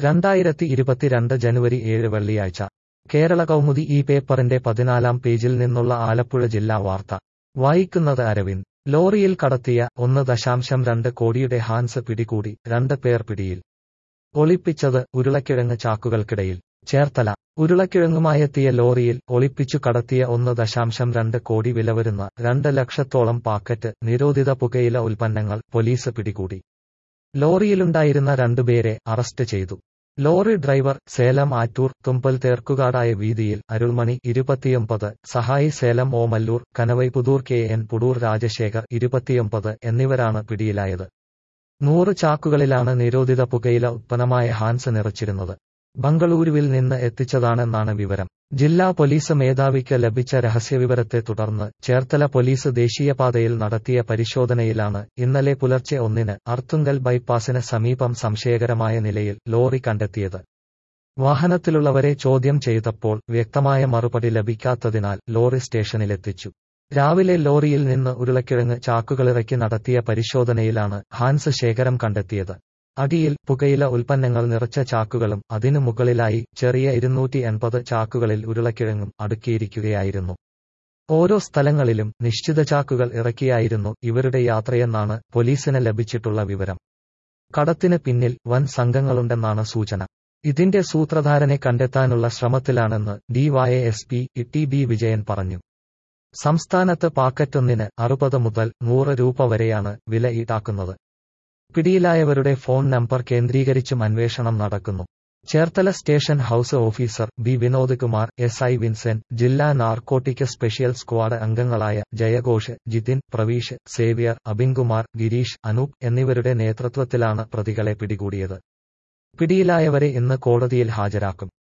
രണ്ടായിരത്തി ഇരുപത്തിരണ്ട് ജനുവരി ഏഴ് വെള്ളിയാഴ്ച കേരള കൗമുദി ഈ പേപ്പറിന്റെ പതിനാലാം പേജിൽ നിന്നുള്ള ആലപ്പുഴ ജില്ലാ വാർത്ത വായിക്കുന്നത് അരവിന്ദ് ലോറിയിൽ കടത്തിയ ഒന്ന് ദശാംശം രണ്ട് കോടിയുടെ ഹാൻസ് പിടികൂടി രണ്ട് പേർ പിടിയിൽ ഒളിപ്പിച്ചത് ഉരുളക്കിഴങ്ങ് ചാക്കുകൾക്കിടയിൽ ചേർത്തല ഉരുളക്കിഴങ്ങുമായെത്തിയ ലോറിയിൽ ഒളിപ്പിച്ചു കടത്തിയ ഒന്ന് ദശാംശം രണ്ട് കോടി വില വരുന്ന രണ്ട് ലക്ഷത്തോളം പാക്കറ്റ് നിരോധിത പുകയില ഉൽപ്പന്നങ്ങൾ പോലീസ് പിടികൂടി ലോറിയിലുണ്ടായിരുന്ന രണ്ടുപേരെ അറസ്റ്റ് ചെയ്തു ലോറി ഡ്രൈവർ സേലം ആറ്റൂർ തുമ്പൽ തേർക്കുകാടായ വീതിയിൽ അരുൾമണി ഇരുപത്തിയൊമ്പത് സഹായി സേലം ഓമല്ലൂർ കനവൈപുതൂർ കെ എൻ പുടൂർ രാജശേഖർ ഇരുപത്തിയൊമ്പത് എന്നിവരാണ് പിടിയിലായത് നൂറ് ചാക്കുകളിലാണ് നിരോധിത പുകയില ഉത്പന്നമായ ഹാൻസ് നിറച്ചിരുന്നത് ബംഗളൂരുവിൽ നിന്ന് എത്തിച്ചതാണെന്നാണ് വിവരം ജില്ലാ പോലീസ് മേധാവിക്ക് ലഭിച്ച രഹസ്യവിവരത്തെ തുടർന്ന് ചേർത്തല പോലീസ് ദേശീയപാതയിൽ നടത്തിയ പരിശോധനയിലാണ് ഇന്നലെ പുലർച്ചെ ഒന്നിന് അർത്തുങ്കൽ ബൈപ്പാസിന് സമീപം സംശയകരമായ നിലയിൽ ലോറി കണ്ടെത്തിയത് വാഹനത്തിലുള്ളവരെ ചോദ്യം ചെയ്തപ്പോൾ വ്യക്തമായ മറുപടി ലഭിക്കാത്തതിനാൽ ലോറി സ്റ്റേഷനിലെത്തിച്ചു രാവിലെ ലോറിയിൽ നിന്ന് ഉരുളക്കിഴങ്ങ് ചാക്കുകളിറക്കി നടത്തിയ പരിശോധനയിലാണ് ഹാൻസ് ശേഖരം കണ്ടെത്തിയത് അടിയിൽ പുകയില ഉൽപ്പന്നങ്ങൾ നിറച്ച ചാക്കുകളും അതിനു മുകളിലായി ചെറിയ ഇരുന്നൂറ്റി എൺപത് ചാക്കുകളിൽ ഉരുളക്കിഴങ്ങും അടുക്കിയിരിക്കുകയായിരുന്നു ഓരോ സ്ഥലങ്ങളിലും നിശ്ചിത ചാക്കുകൾ ഇറക്കിയായിരുന്നു ഇവരുടെ യാത്രയെന്നാണ് പോലീസിന് ലഭിച്ചിട്ടുള്ള വിവരം കടത്തിന് പിന്നിൽ വൻ സംഘങ്ങളുണ്ടെന്നാണ് സൂചന ഇതിന്റെ സൂത്രധാരനെ കണ്ടെത്താനുള്ള ശ്രമത്തിലാണെന്ന് ഡിവൈഎസ്പി ടി ബി വിജയൻ പറഞ്ഞു സംസ്ഥാനത്ത് പാക്കറ്റൊന്നിന് അറുപത് മുതൽ നൂറ് രൂപ വരെയാണ് വില ഈടാക്കുന്നത് പിടിയിലായവരുടെ ഫോൺ നമ്പർ കേന്ദ്രീകരിച്ചും അന്വേഷണം നടക്കുന്നു Cherthala station house officer B Vinod Kumar S I Vincent ജില്ലാ നാർക്കോട്ടിക് സ്പെഷ്യൽ സ്ക്വാഡ് അംഗങ്ങളായ ജയഘോഷ് ജിതിൻ പ്രവീഷ് സേവ്യർ അബിൻകുമാർ ഗിരീഷ് അനൂപ് എന്നിവരുടെ നേതൃത്വത്തിലാണ് പ്രതികളെ പിടികൂടിയത് പിടിയിലായവരെ ഇന്ന് കോടതിയിൽ ഹാജരാക്കും